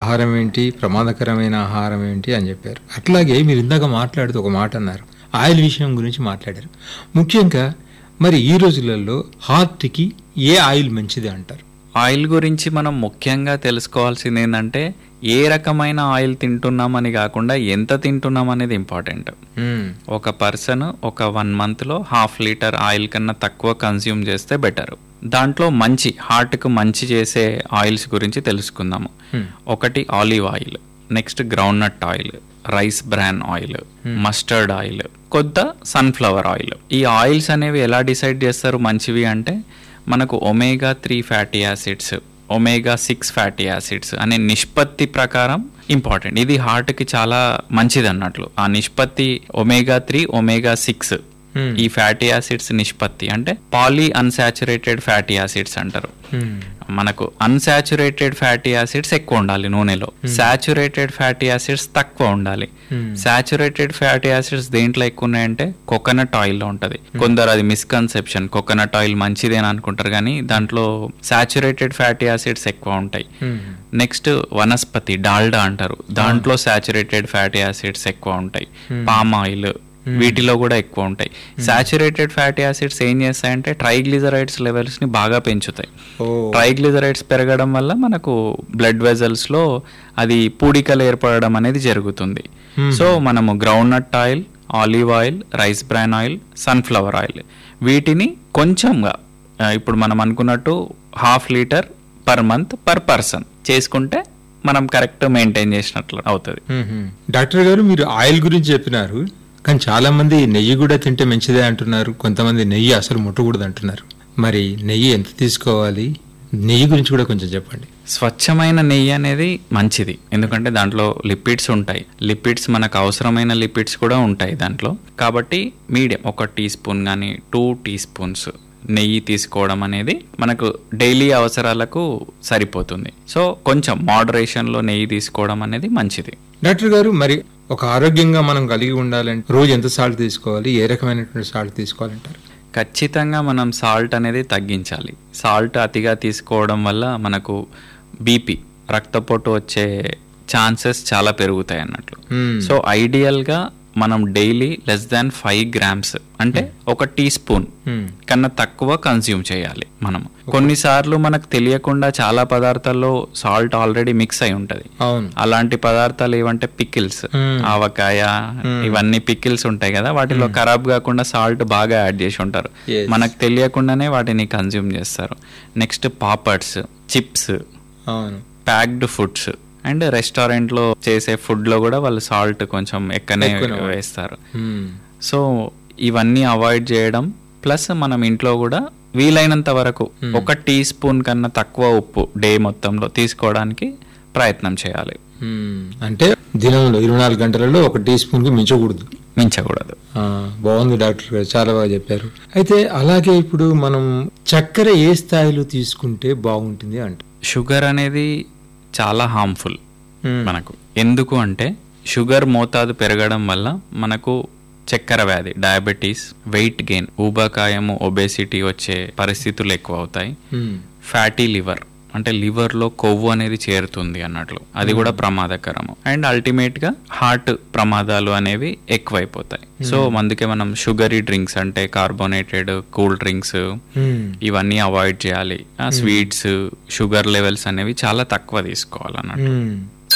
ఆహారం ఏంటి ప్రమాదకరమైన ఆహారం ఏంటి అని చెప్పారు అట్లాగే మీరు ఇందాక మాట్లాడుతూ ఒక మాట అన్నారు ఆయిల్ విషయం గురించి మాట్లాడారు ముఖ్యంగా మరి ఈ రోజులలో హార్ట్కి ఏ ఆయిల్ మంచిది అంటారు ఆయిల్ గురించి మనం ముఖ్యంగా తెలుసుకోవాల్సింది ఏంటంటే ఏ రకమైన ఆయిల్ తింటున్నామని కాకుండా ఎంత తింటున్నాం అనేది ఇంపార్టెంట్ మ్మ్. ఒక పర్సన్ ఒక వన్ మంత్లో హాఫ్ లీటర్ ఆయిల్ కన్నా తక్కువ కన్స్యూమ్ చేస్తే బెటర్ దాంట్లో మంచి హార్ట్కు మంచి చేసే ఆయిల్స్ గురించి తెలుసుకుందాము ఒకటి olive oil next ground nut oil rice bran oil mustard oil కొత్త సన్ఫ్లవర్ ఆయిల్ ఈ ఆయిల్స్ అనేవి ఎలా డిసైడ్ చేస్తారు మంచివి అంటే మనకు omega three fatty acids omega six fatty acids అనే నిష్పత్తి ప్రకారం ఇంపార్టెంట్ ఇది హార్ట్కి చాలా మంచిది అన్నట్లు ఆ నిష్పత్తి omega three omega six Hmm. ఈ ఫ్యాటీ యాసిడ్స్ నిష్పత్తి అంటే పాలీ అన్సాచురేటెడ్ ఫ్యాటీ యాసిడ్స్ అంటారు మ్మ్. మనకు అన్సాచురేటెడ్ ఫ్యాటీ యాసిడ్స్ ఎక్కువ ఉండాలి నూనెలో సాచురేటెడ్ ఫ్యాటీ యాసిడ్స్ తక్కువ ఉండాలి Hmm. సాచురేటెడ్ ఫ్యాటీ యాసిడ్స్ దేంట్లో ఎక్కువ ఉన్నాయంటే కోకోనట్ ఆయిల్లో ఉంటది కొందరు అది మిస్కన్సెప్షన్ కోకోనట్ ఆయిల్ మంచిది అని అనుకుంటారు కానీ దాంట్లో సాచురేటెడ్ ఫ్యాటీ యాసిడ్స్ ఎక్కువ ఉంటాయి మ్మ్. నెక్స్ట్ వనస్పతి డాల్డా అంటారు దాంట్లో సాచురేటెడ్ ఫ్యాటీ యాసిడ్స్ ఎక్కువ ఉంటాయి పామ్ ఆయిల్ వీటిలో కూడా ఎక్కువ ఉంటాయి సాచురేటెడ్ ఫ్యాటీ యాసిడ్స్ ఏం చేస్తాయంటే ట్రైగ్లిజరైడ్స్ లెవెల్స్ ని బాగా పెంచుతాయి ఓ ట్రైగ్లిజరైడ్స్ పెరగడం వల్ల మనకు బ్లడ్ వెజల్స్ లో అది పూడికలు ఏర్పడడం అనేది జరుగుతుంది సో మనము ground nut oil olive oil rice bran oil sunflower oil వీటిని కొంచెంగా ఆ, ఇప్పుడు మనం అనుకున్నట్టు half litre per month per person చేసుకుంటే మనం కరెక్ట్ మెయింటైన్ చేసినట్లు అవుతుంది మ్మ్. డాక్టర్ గారు మీరు ఆయిల్ గురించి చెప్పినారు కానీ చాలా మంది నెయ్యి కూడా తింటే మంచిదే అంటున్నారు కొంతమంది నెయ్యి అసలు ముట్టకూడదు అంటున్నారు మరి నెయ్యి ఎంత తీసుకోవాలి నెయ్యి గురించి కూడా కొంచెం చెప్పండి స్వచ్ఛమైన నెయ్యి అనేది మంచిది ఎందుకంటే దాంట్లో లిపిడ్స్ ఉంటాయి లిపిడ్స్ మనకు అవసరమైన లిపిడ్స్ కూడా ఉంటాయి దాంట్లో కాబట్టి మీడియం ఒక టీ స్పూన్ కానీ టూ టీ స్పూన్స్ నెయ్యి తీసుకోవడం అనేది మనకు డైలీ అవసరాలకు సరిపోతుంది సో కొంచెం మోడరేషన్లో నెయ్యి తీసుకోవడం అనేది మంచిది డాక్టర్ గారు మరి ఒక ఆరోగ్యంగా మనం కలిగి ఉండాలంటే రోజు ఎంత సాల్ట్ తీసుకోవాలి ఏ రకమైనటువంటి సాల్ట్ తీసుకోవాలంటారు ఖచ్చితంగా మనం సాల్ట్ అనేది తగ్గించాలి సాల్ట్ అతిగా తీసుకోవడం వల్ల మనకు బీపీ రక్తపోటు వచ్చే ఛాన్సెస్ చాలా పెరుగుతాయి అన్నట్లు Hmm. సో ఐడియల్గా మనం daily less than five grams అంటే ఒక టీ స్పూన్ Hmm. కన్నా తక్కువ కన్స్యూమ్ చేయాలి మనం కొన్నిసార్లు మనకు తెలియకుండా చాలా పదార్థాల్లో సాల్ట్ ఆల్రెడీ మిక్స్ అయి ఉంటది అవును అలాంటి పదార్థాలు ఏవంటే పికిల్స్ Hmm. ఆవకాయ ఇవన్నీ పికిల్స్ ఉంటాయి కదా వాటిలో ఖరాబ్ కాకుండా సాల్ట్ బాగా యాడ్ చేసి ఉంటారు Yes. మనకు తెలియకుండానే వాటిని కన్జ్యూమ్ చేస్తారు నెక్స్ట్ పాపడ్స్ చిప్స్ అవును ప్యాక్డ్ ఫుడ్స్ అండ్ రెస్టారెంట్ లో చేసే ఫుడ్ లో కూడా వాళ్ళు సాల్ట్ కొంచెం ఎక్కనే ఎక్కువనే వాడతారు. వేస్తారు Hmm. సో ఇవన్నీ అవాయిడ్ చేయడం ప్లస్ మనం ఇంట్లో కూడా వీలైనంత వరకు ఒక టీ స్పూన్ కన్నా తక్కువ ఉప్పు డే మొత్తంలో తీసుకోవడానికి ప్రయత్నం చేయాలి Hmm. అంటే దినంలో ఇరవై నాలుగు గంటలలో ఒక టీ స్పూన్ కి మించకూడదు మించకూడదు ఆ, బాగుంది డాక్టర్ గారు చాలా బాగా చెప్పారు అయితే అలాగే ఇప్పుడు మనం చక్కెర ఏ స్థాయిలో తీసుకుంటే బాగుంటుంది అంట షుగర్ అనేది చాలా హార్మ్ఫుల్ Hmm. మనకు ఎందుకు అంటే షుగర్ మోతాదు పెరగడం వల్ల మనకు చక్కెర వ్యాధి డయాబెటీస్ వెయిట్ గెయిన్ ఊబకాయము ఒబేసిటీ వచ్చే పరిస్థితులు ఎక్కువ అవుతాయి Hmm. ఫ్యాటీ లివర్ అంటే లివర్ లో కొవ్వు అనేది చేరుతుంది అన్నట్లు అది కూడా ప్రమాదకరము అండ్ అల్టిమేట్ గా హార్ట్ ప్రమాదాలు అనేవి ఎక్కువైపోతాయి సో అందుకే మనం షుగరీ డ్రింక్స్ అంటే కార్బోనేటెడ్ కూల్ డ్రింక్స్ Hmm. ఇవన్నీ అవాయిడ్ చేయాలి ఆ స్వీట్స్ షుగర్ లెవెల్స్ అనేవి చాలా తక్కువ తీసుకోవాలన్నట్టు Hmm.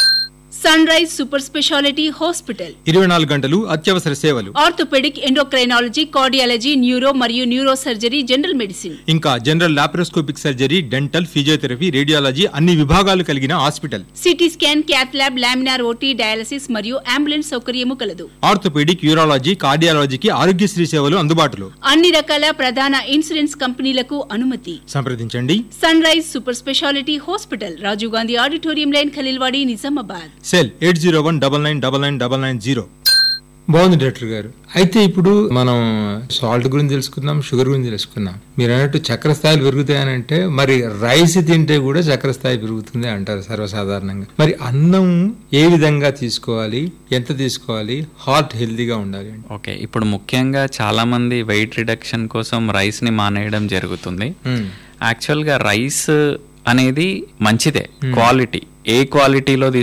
Sunrise super speciality hospital ఇరవై నాలుగు గంటలు అత్యవసర సేవలు ఆర్థోపెడిక్ ఎండోక్రైనాలజీ కార్డియాలజీ న్యూరో మరియు న్యూరో సర్జరీ జనరల్ మెడిసిన్ ఇంకా general laparoscopic surgery dental physiotherapy radiology అన్ని విభాగాలు కలిగిన hospital CT scan cath lab laminar OT dialysis మరియు అంబులెన్స్ సౌకర్యము కలదు ఆర్థోపెడిక్ యూరాలజీ కార్డియాలజీకి ఆరోగ్యశ్రీ సేవలు అందుబాటులో అన్ని రకాల ప్రధాన ఇన్సూరెన్స్ కంపెనీలకు అనుమతి సంప్రదించండి sunrise super speciality hospital Rajiv Gandhi auditorium line Khaleelwadi Nizamabad cell eight zero one double nine double nine double nine zero బాగుంది డాక్టర్ గారు అయితే ఇప్పుడు మనం సాల్ట్ గురించి తెలుసుకుందాం షుగర్ గురించి తెలుసుకుందాం మీరు అన్నట్టు చక్కెర స్థాయిలు పెరుగుతాయని అంటే మరి రైస్ తింటే కూడా చక్కెర స్థాయి పెరుగుతుంది అంటారు సర్వసాధారణంగా మరి అన్నం ఏ విధంగా తీసుకోవాలి ఎంత తీసుకోవాలి హార్ట్ హెల్తీగా ఉండాలి అంటే ఓకే ఇప్పుడు ముఖ్యంగా చాలా మంది వెయిట్ రిడక్షన్ కోసం రైస్ ని మానేయడం జరుగుతుంది యాక్చువల్ గా రైస్ అనేది మంచిదే క్వాలిటీ ఏ క్వాలిటీలో